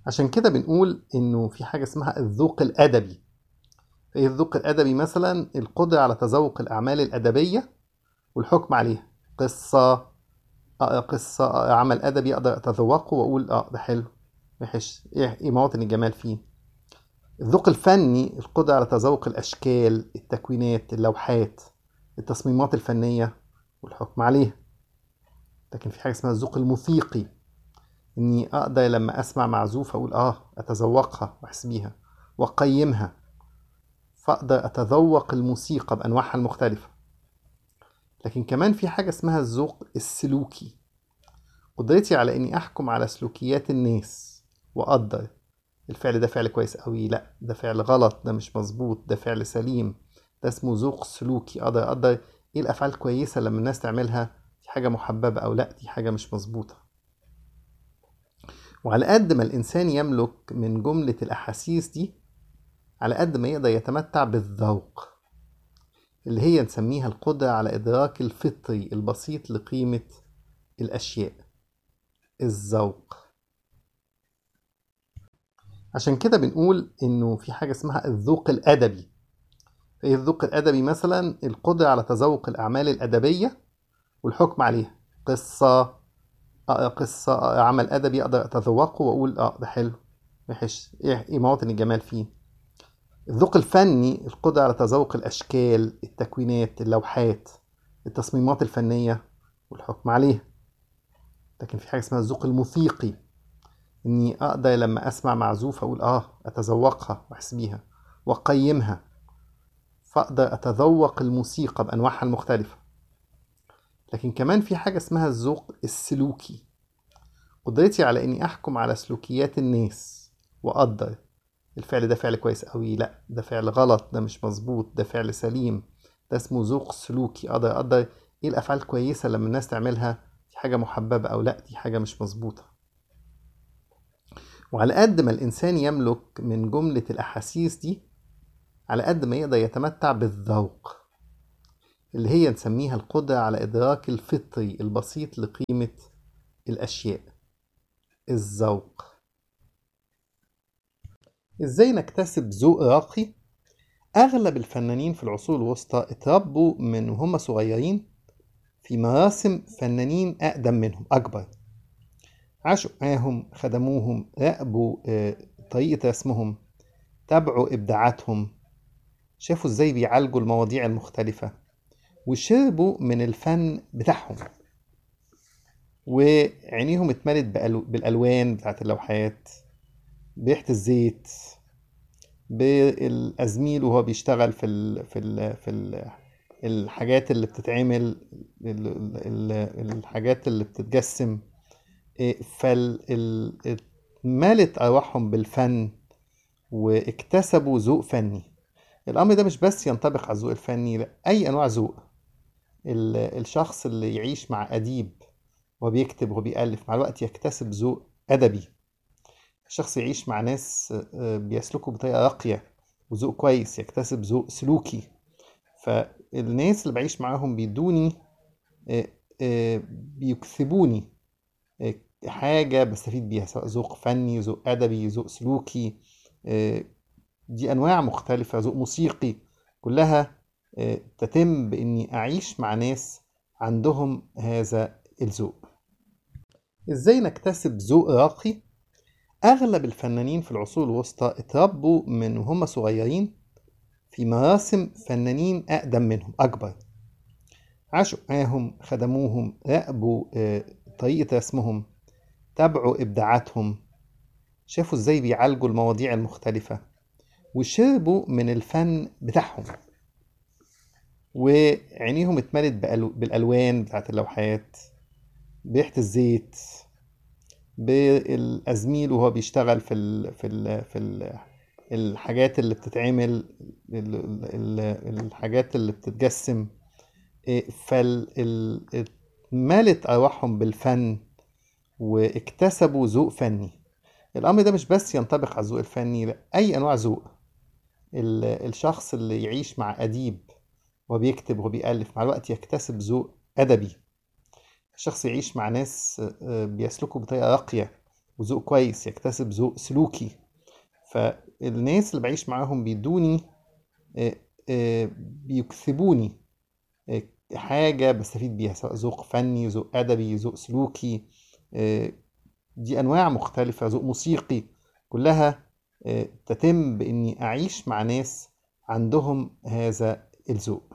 عشان كده بنقول إنه في حاجة اسمها الذوق الأدبي إيه الذوق الأدبي مثلا القدرة على تذوق الأعمال الأدبية والحكم عليها قصة آه، قصة آه، عمل أدبي أقدر أتذوقه وأقول آه ده حلو وحش إيه إيه مواطن الجمال فيه الذوق الفني القدرة على تذوق الأشكال التكوينات اللوحات التصميمات الفنية والحكم عليها لكن في حاجة اسمها الذوق الموسيقي إني أقدر لما أسمع معزوفة أقول آه أتذوقها وأحس بيها وأقيمها فأقدر أتذوق الموسيقى بأنواعها المختلفة لكن كمان في حاجة اسمها الذوق السلوكي قدرتي على إني أحكم على سلوكيات الناس وأقدر الفعل ده فعل كويس أوي لأ ده فعل غلط ده مش مظبوط ده فعل سليم ده اسمه ذوق سلوكي أقدر أقدر إيه الأفعال الكويسة لما الناس تعملها دي حاجة محببة أو لأ دي حاجة مش مظبوطة وعلى قد ما الإنسان يملك من جملة الأحاسيس دي على قد ما يقدر يتمتع بالذوق اللي هي نسميها القدرة على إدراك الفطري البسيط لقيمة الأشياء الذوق عشان كده بنقول إنه في حاجة اسمها الذوق الأدبي إيه الذوق الأدبي مثلا القدرة على تذوق الأعمال الأدبية والحكم عليها قصة آه، قصة آه، عمل أدبي أقدر أتذوقه وأقول آه ده حلو وحش إيه إيه مواطن الجمال فيه الذوق الفني القدرة على تذوق الأشكال التكوينات اللوحات التصميمات الفنية والحكم عليها لكن في حاجة اسمها الذوق الموسيقي إني أقدر لما أسمع معزوفة أقول آه أتذوقها وأحس بيها وأقيمها فأقدر أتذوق الموسيقى بأنواعها المختلفة لكن كمان في حاجة اسمها الذوق السلوكي قدرتي على إني أحكم على سلوكيات الناس وأقدر الفعل ده فعل كويس أوي لأ ده فعل غلط ده مش مظبوط ده فعل سليم ده اسمه ذوق سلوكي أقدر أقدر إيه الأفعال الكويسة لما الناس تعملها دي حاجة محببة أو لأ دي حاجة مش مظبوطة وعلى قد ما الإنسان يملك من جملة الأحاسيس دي على قد ما يقدر يتمتع بالذوق اللي هي نسميها القدرة على إدراك الفطري البسيط لقيمة الأشياء الذوق إزاي نكتسب ذوق راقي؟ أغلب الفنانين في العصور الوسطى اتربوا من وهم صغيرين في مراسم فنانين أقدم منهم أكبر عاشوا معاهم خدموهم راقبوا آه، طريقة رسمهم تابعوا إبداعاتهم شافوا إزاي بيعالجوا المواضيع المختلفة وشربوا من الفن بتاعهم وعينيهم اتملت بألو- بالألوان بتاعت اللوحات بريحة الزيت بالأزميل وهو بيشتغل في ال في ال في ال الحاجات اللي بتتعمل ال- ال- ال- الحاجات اللي بتتجسم إيه، فال ال- مالت أرواحهم بالفن واكتسبوا ذوق فني الأمر ده مش بس ينطبق على الذوق الفني لا أي أنواع ذوق ال- الشخص اللي يعيش مع أديب وبيكتب وبيألف مع الوقت يكتسب ذوق أدبي الشخص يعيش مع ناس آه، بيسلكوا بطريقة راقية وذوق كويس يكتسب ذوق سلوكي فالناس اللي بعيش معاهم بيدوني آه، آه، بيكسبوني آه، حاجة بستفيد بيها سواء ذوق فني ذوق أدبي ذوق سلوكي آه، دي أنواع مختلفة ذوق موسيقي كلها آه، تتم بإني أعيش مع ناس عندهم هذا الذوق إزاي نكتسب ذوق راقي؟ أغلب الفنانين في العصور الوسطى اتربوا من وهم صغيرين في مراسم فنانين أقدم منهم أكبر عاشوا معاهم خدموهم راقبوا آه، طريقة رسمهم تابعوا إبداعاتهم شافوا إزاي بيعالجوا المواضيع المختلفة وشربوا من الفن بتاعهم وعينيهم اتملت بألو- بالألوان بتاعت اللوحات بريحة الزيت بالأزميل وهو بيشتغل في ال في ال في ال الحاجات اللي بتتعمل ال- ال- الحاجات اللي بتتجسم إيه، فال ال- مالت أرواحهم بالفن واكتسبوا ذوق فني الأمر ده مش بس ينطبق على الذوق الفني لا أي أنواع ذوق ال- الشخص اللي يعيش مع أديب وبيكتب وبيألف مع الوقت يكتسب ذوق أدبي الشخص يعيش مع ناس آه، بيسلكوا بطريقة راقية وذوق كويس يكتسب ذوق سلوكي فالناس اللي بعيش معاهم بيدوني آه، آه، بيكسبوني آه، حاجة بستفيد بيها سواء ذوق فني ذوق أدبي ذوق سلوكي آه، دي أنواع مختلفة ذوق موسيقي كلها آه، تتم بإني أعيش مع ناس عندهم هذا الذوق